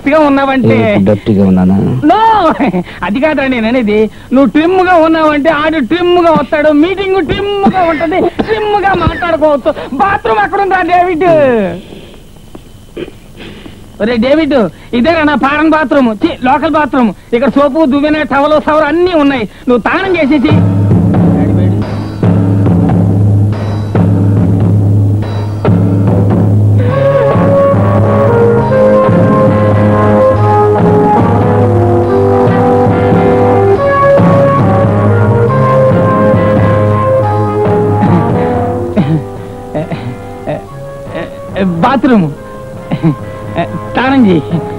Correct గా ఉన్నావంటే డర్టీగా ఉన్నానా నో అది కాదురా నేను అనేది నువ్వు ట్రిమ్ గా ఉన్నావంటే ఆడు ట్రిమ్ గా వస్తాడు మీటింగ్ ట్రిమ్ గా ఉంటది ట్రిమ్ గా మాట్లాడుకోవచ్చు బాత్రూమ్ ఎక్కడ ఉందా డేవిడ్ ఒరే డేవిడ్ ఇదేరా నా పారన్ బాత్రూమ్ చి లోకల్ బాత్రూమ్ ఇక్కడ సోపు దువ్వెన టవలు సవరు అన్ని ఉన్నాయి నువ్వు తానం చేసేసి బాత్రూమ్ తానం చేయి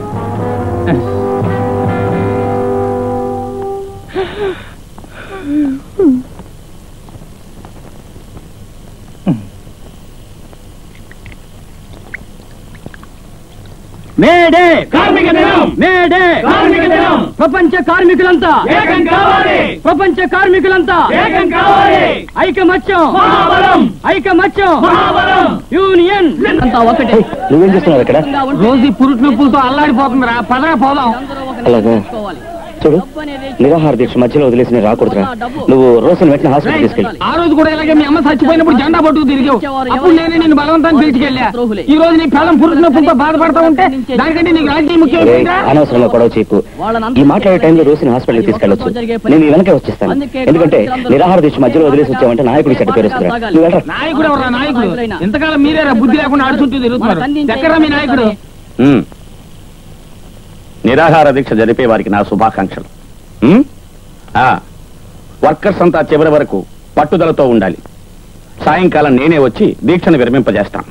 మేడే కార్మిక దినం మేడే కార్మిక దినం ప్రపంచ కార్మికులంతా ఏకం కావాలి ప్రపంచ కార్మికులంతా ఏకం కావాలి ఐకమత్యం మహాబలం ఐకమత్యం మహాబలం యూనియన్ అంతా ఒకటే నువ్వేం చేస్తున్నావు ఇక్కడ రోజు ఈ పురుటి నొప్పులతో అల్లాడిపోతుందిరా పదరా పోదాం అలాగా చూడు నిరాహార దీక్ష మధ్యలో వదిలేసి నేను రాకూడదురా నువ్వు రోజున వెంటనే హాస్పిటల్ తీసుకెళ్ళి ఆ రోజు కూడా ఇలాగే మీ అమ్మ చచ్చిపోయినప్పుడు జెండా పట్టుకు తిరిగావు అప్పుడు నేనే నిన్ను బలవంతాన్ని పిలిచికెళ్ళా ఈ రోజు నీ పిల్లలు పురుటి నొప్పులతో బాధపడతా ఉంటే దానికంటే నీకు రాజకీయ ముఖ్యం ఒరేయ్, ఏంట్రా? అనవసరంగా గొడవ చేయకు ఈ మాట్లాడే టైంలో రోజున హాస్పిటల్ తీసుకెళ్ళొచ్చు నేను నీ వెనకే వచ్చేస్తాను ఎందుకంటే నిరాహార దీక్ష మధ్యలో వదిలేసి వచ్చావంటే నాయకుడికి చెడ్డ పేరు వస్తుందిరా నువ్వు వెళ్ళరా నాయకుడు ఎవరా నాయకుడు ఇంతకాలం మీరేరా బుద్ధి లేకుండా ఆడు చుట్టూ తిరుగుతున్నారు ఎక్కడా మీ నాయకుడు ఉమ్. నిరాహార దీక్ష జరిపే వారికి నా శుభాకాంక్షలు ఉమ్? ఆ, వర్కర్స్ అంతా చివరి వరకు పట్టుదలతో ఉండాలి సాయంకాలం నేనే వచ్చి దీక్షను విరమింపజేస్తాను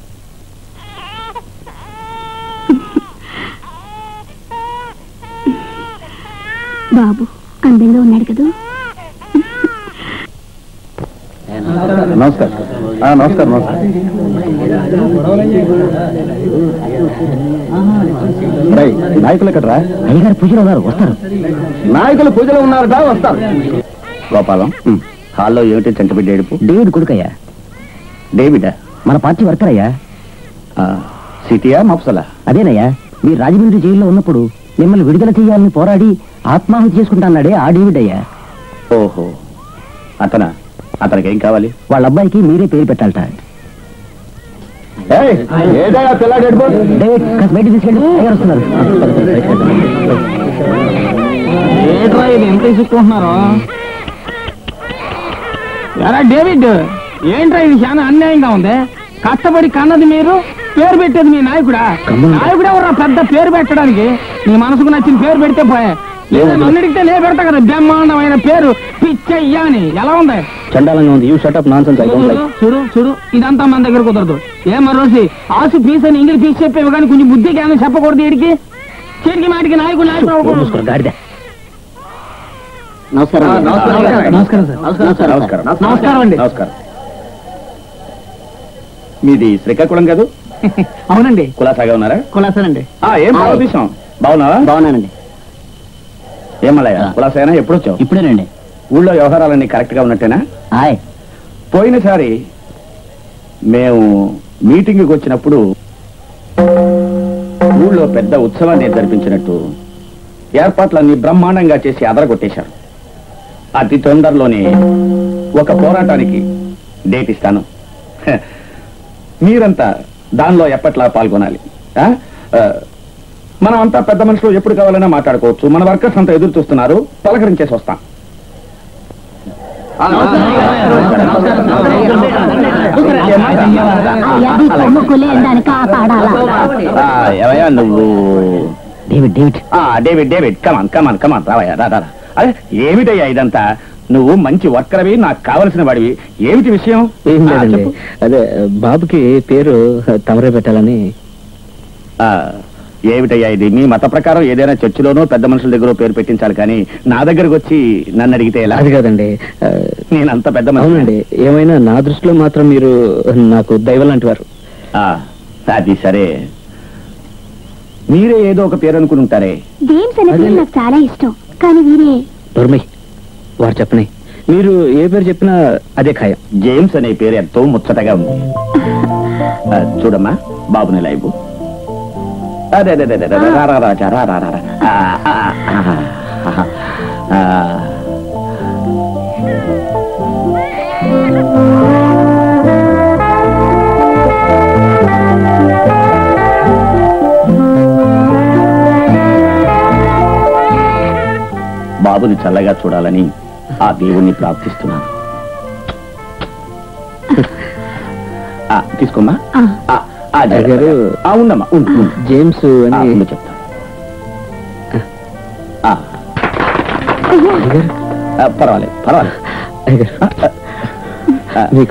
బాబు అందంగా ఉన్నాడు కదా నమస్కారం ఆ, నమస్కారం నమస్కారం రేయ్, నాయకులు ఎక్కడరా అయ్యగారు పూజలో ఉన్నారు వస్తారు నాయకులు పూజలో ఉన్నారట వస్తారు గోపాలం ఉమ్, హాల్లో ఏమిటి చెంటబిడ్డ ఏడుపు డేవిడ్ కొడుకయ్యా డేవిడా మన పార్టీ వర్కర్ అయ్యా ఆ, సిటీయా మఫ్సలా అదేనయ్యా మీరు రాజమండ్రి జైల్లో ఉన్నప్పుడు మిమ్మల్ని విడుదల చేయాలని పోరాడి ఆత్మాహుతి చేసుకుంటాన్నాడే ఆ డేవిడ్ అయ్యా ఓహో అతనా అతనికి ఏం కావాలి వాళ్ళ అబ్బాయికి మీరే పేరు పెట్టాలట ఏదైనా పిల్లాడు డేవిడ్ కాస్త బయట తీసుకెళ్ళి అయ్యారు వస్తున్నారు ఏంట్రా ఇది ఎంత ఇసుక్కుంటున్నారు ఎరా డేవిడ్ ఏంట్రా ఇది చాలా అన్యాయంగా ఉంది కష్టపడి కన్నది మీరు పేరు పెట్టేది మీ నాయకుడా నాయకుడు ఎవరా పెద్ద పేరు పెట్టడానికి నీ మనసుకు నచ్చిన పేరు పెడితే పోయా లేదా నన్ను అడిగితే నేను పెడతా కదా బ్రహ్మాండమైన పేరు పిచ్చయ్య అని ఎలా ఉంది చండాలంగా ఉంది you shut up nonsense I don't like చూడు చూడు ఇదంతా మన దగ్గర కుదరదు ఏం మరోసి ఆసు ఫీస్ అని ఇంగ్లీష్ ఫీస్ చెప్పేవి కానీ కొంచెం బుద్ధి జ్ఞానం చెప్పకూడదు వీడికి చీటికి మాటికి నాయకుడు నాయకుడు అవ్వకూడదు. గాడిద నమస్కారం నమస్కారం సార్ నమస్కారం నమస్కారం అండి నమస్కారం మీది శ్రీకాకుళం కాదు అవునండి కులాసాగా ఉన్నారా కులాసానండి ఆ, ఏం భావతీసం బాగున్నావా బాగున్నానండి ఏమల్లయ్య కులాసాయనా ఎప్పుడు వచ్చావు ఇప్పుడేనండి ఊళ్ళో వ్యవహారాలన్నీ కరెక్ట్ గా ఉన్నట్టేనా హాయ్ పోయినసారి మేము మీటింగ్కి వచ్చినప్పుడు ఊళ్ళో పెద్ద ఉత్సవాన్ని జరిపించినట్టు ఏర్పాట్లన్నీ బ్రహ్మాండంగా చేసి అదరగొట్టేశారు అతి తొందరలోనే ఒక పోరాటానికి డేట్ ఇస్తాను హ, మీరంతా దానిలో ఎప్పట్లా పాల్గొనాలి ఆ? ఆ, మనం అంతా పెద్ద మనుషులు ఎప్పుడు కావాలన్నా మాట్లాడుకోవచ్చు మన వర్కర్స్ అంతా ఎదురు చూస్తున్నారు పలకరించేసి వస్తాం ముక్కులే దాన్ని కాపాడాలా ఆ, ఏమయ్యా నువ్వు డేవిడ్ డేవిడ్ ఆ David David come on come on come on రావయ్యా రా రా రా. అదే ఏమిటయ్యా ఇదంతా నువ్వు మంచి వర్కర్వి నాకు కావలసిన వాడివి ఏమిటి విషయం ఏం ఆ, లేదండి చెప్పు. అదే బాబుకి పేరు తమరే పెట్టాలని ఆ, ఏమిటయ్యా ఇది మీ మత ప్రకారం ఏదైనా చర్చిలోనో పెద్ద మనుషుల దగ్గర పేరు పెట్టించాలి కానీ నా దగ్గరకు వచ్చి నన్ను అడిగితే ఎలా అది కాదండి ఆ, నేను అంత పెద్ద మనిషిని. అవునండి ఏమైనా నా దృష్టిలో మాత్రం మీరు నాకు దైవం లాంటి వారు ఆ, అది సరే మీరే ఏదో ఒక పేరు అనుకుని ఉంటారే గేమ్స్ అనే పేరు నాకు చాలా ఇష్టం కానీ వీరే దొరమై వారు చెప్పని మీరు ఏ పేరు చెప్పినా అదే ఖాయం జేమ్స్ అనే పేరు ఎంతో ముచ్చటగా ఉంది ఆ, చూడమ్మా బాబుని లైబు అదే అదే అదే అదే, రా రా రాజా రా రా రా రా. ఆ, ఆ, ఆ, ఆ, ఆ. బాబుని చల్లగా చూడాలని ఆ దేవుణ్ణి ప్రార్థిస్తున్నాను ఆ, తీసుకోమ్మా ఆ. ఆ, ఆ, జాగ్రత్త. గారు. ఆ, ఉండమ్మా ఉండు, ఉండు. జేమ్స్ ఆ, అని ఉండు చెప్తా ఆ, అయ్యగారు, ఆ, పర్వాలేదు పర్వాలేదు అయ్యగారు, ఆ, ఆ, మీకు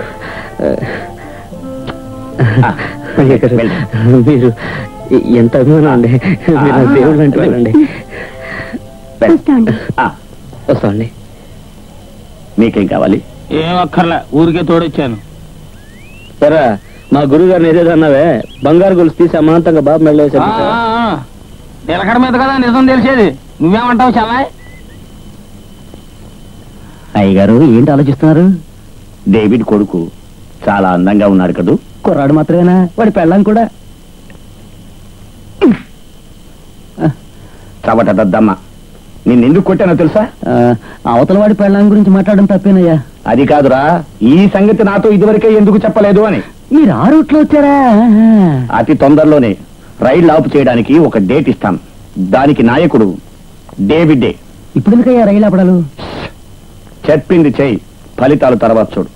ఆ, అయ్యగారు, వెళ్ళు. మీరు ఎంత అభిమానం అండి మీరు నా దేవుళ్ళు అంటే వాళ్ళండి వెళ్ళు. వస్తాండి ఆ, వస్తామండి మీకేం కావాలి ఏం అక్కర్లే ఊరికే తోడొచ్చాను సరే మా గురువు గారిని ఏదేదో అన్నావే బంగారు గొలుసు తీసి అమాంతంగా బాబు ఆ, మెళ్ళేసాడు ఆ, ఆ. నిలకడ మీద కదా నిజం తెలిసేది నువ్వేమంటావు చల్లాయ్ అయ్యగారు ఏంటి ఆలోచిస్తున్నారు డేవిడ్ కొడుకు చాలా అందంగా ఉన్నాడు కదూ కుర్రాడు మాత్రమేనా వాడి పెళ్ళం కూడా చవట దద్దమ్మ నిన్నెందుకు కొట్టానో తెలుసా ఆ, అవతల వాడి పెళ్ళం గురించి మాట్లాడడం తప్పేనయ్యా అది కాదురా ఈ సంగతి నాతో ఇదివరకే ఎందుకు చెప్పలేదు అని మీరు ఆ రూట్లో వచ్చారా అతి తొందరలోనే రైలు ఆపు చేయడానికి ఒక డేట్ ఇస్తాను దానికి నాయకుడు డేవిడ్డే ఇప్పుడు ఎందుకయ్యా రైలు ఆపడాలు చెప్పింది చెయ్యి ఫలితాలు తర్వాత చూడు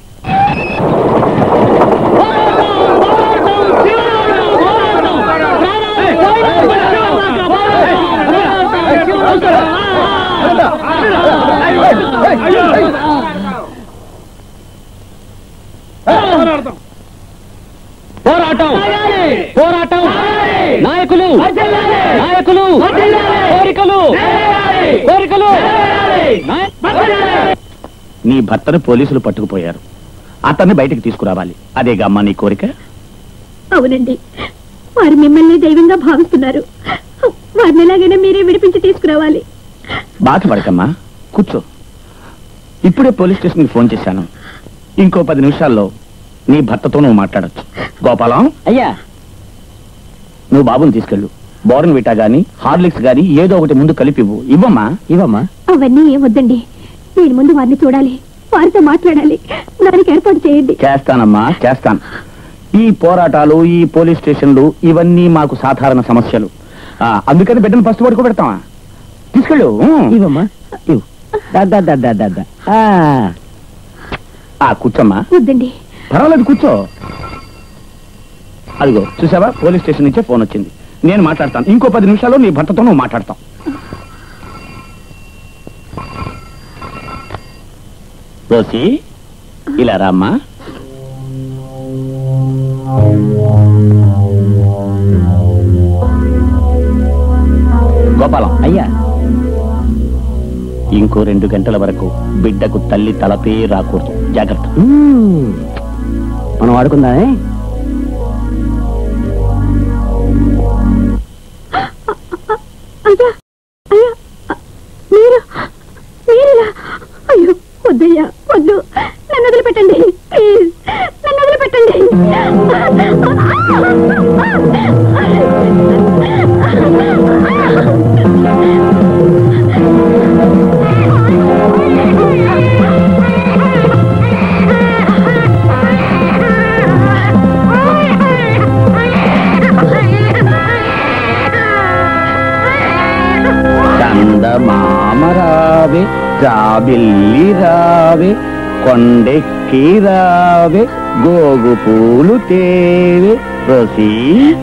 పోరాటం పోరాటం నాయకులు నాయకులు కోరికలు కోరికలు నీ భర్తను పోలీసులు పట్టుకుపోయారు అతన్ని బయటికి తీసుకురావాలి అదేగా అమ్మా నీ కోరిక అవునండి వారు మిమ్మల్ని దైవంగా భావిస్తున్నారు వారిని ఎలాగైనా మీరే విడిపించి తీసుకురావాలి బాధపడకమ్మా కూర్చో ఇప్పుడే పోలీస్ స్టేషన్కి ఫోన్ చేశాను ఇంకో పది నిమిషాల్లో నీ భర్తతో నువ్వు మాట్లాడొచ్చు గోపాలం అయ్యా నువ్వు బాబుని తీసుకెళ్ళు బోర్న్ విటా గాని హార్లిక్స్ గాని ఏదో ఒకటి ముందు కలిపి ఇవ్వు ఇవ్వమ్మా ఇవమ్మా అవన్నీ ఏం వద్దండి నేను ముందు వారిని చూడాలి వారితో మాట్లాడాలి దానికి ఏర్పాటు చేయండి చేస్తానమ్మా చేస్తాను ఈ పోరాటాలు ఈ పోలీస్ స్టేషన్లు ఇవన్నీ మాకు సాధారణ సమస్యలు ఆ, అందుకని బిడ్డను ఫస్ట్ పడుకోబెడతావా తీసుకెళ్ళు ఉం. ఇవమ్మా ఇవ్వు దా, దా, దా, దా, దా, దా. ఆ, ఆ కూర్చోమ్మా వద్దండి పర్వాలేదు కూర్చో అదిగో చూసావా పోలీస్ స్టేషన్ నుంచే ఫోన్ వచ్చింది నేను మాట్లాడతాను ఇంకో పది నిమిషాల్లో నీ భర్తతో నువ్వు మాట్లాడతావు రోసి ఇలా రామ్మా గోపాలం అయ్యా ఇంకో రెండు గంటల వరకు బిడ్డకు తల్లి తలపే రాకూడదు జాగ్రత్త మ్మ్. మనం ఆడుకుందామే అయ్యా అయ్యా మీరు మీరేనా అయ్యో వద్దయ్యా వద్దు నన్ను వదిలిపెట్టండి ప్లీజ్ నన్ను వదిలిపెట్టండి చందమామ రావే జాబిల్లి రావే కొండెక్కి రావే గోగు పూలు తేవే రోసి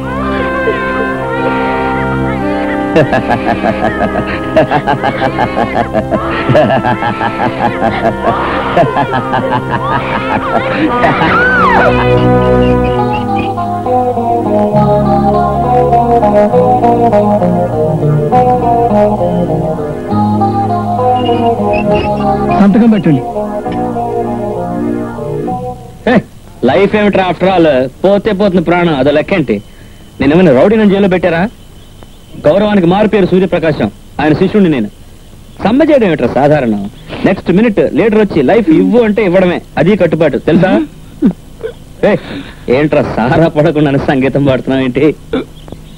సంతకం పెట్టండి లైఫ్ ఏమిట్రా ఆఫ్టర్ ఆల్ పోతే పోతుంది ప్రాణం అదో లెక్కేంటి నేనేమైనా రౌడీ నన్ను జైల్లో పెట్టారా గౌరవానికి మారు పేరు సూర్యప్రకాశం ఆయన శిష్యుడిని నేను సమ్మె చేయడం ఏమిట్రా సాధారణం నెక్స్ట్ మినిట్ లీడర్ వచ్చి లైఫ్ ఇవ్వు అంటే ఇవ్వడమే అది కట్టుబాటు తెలుసా ఏయ్, ఏంట్రా సారా పడకుండా సంగీతం పాడుతున్నావు ఏంటి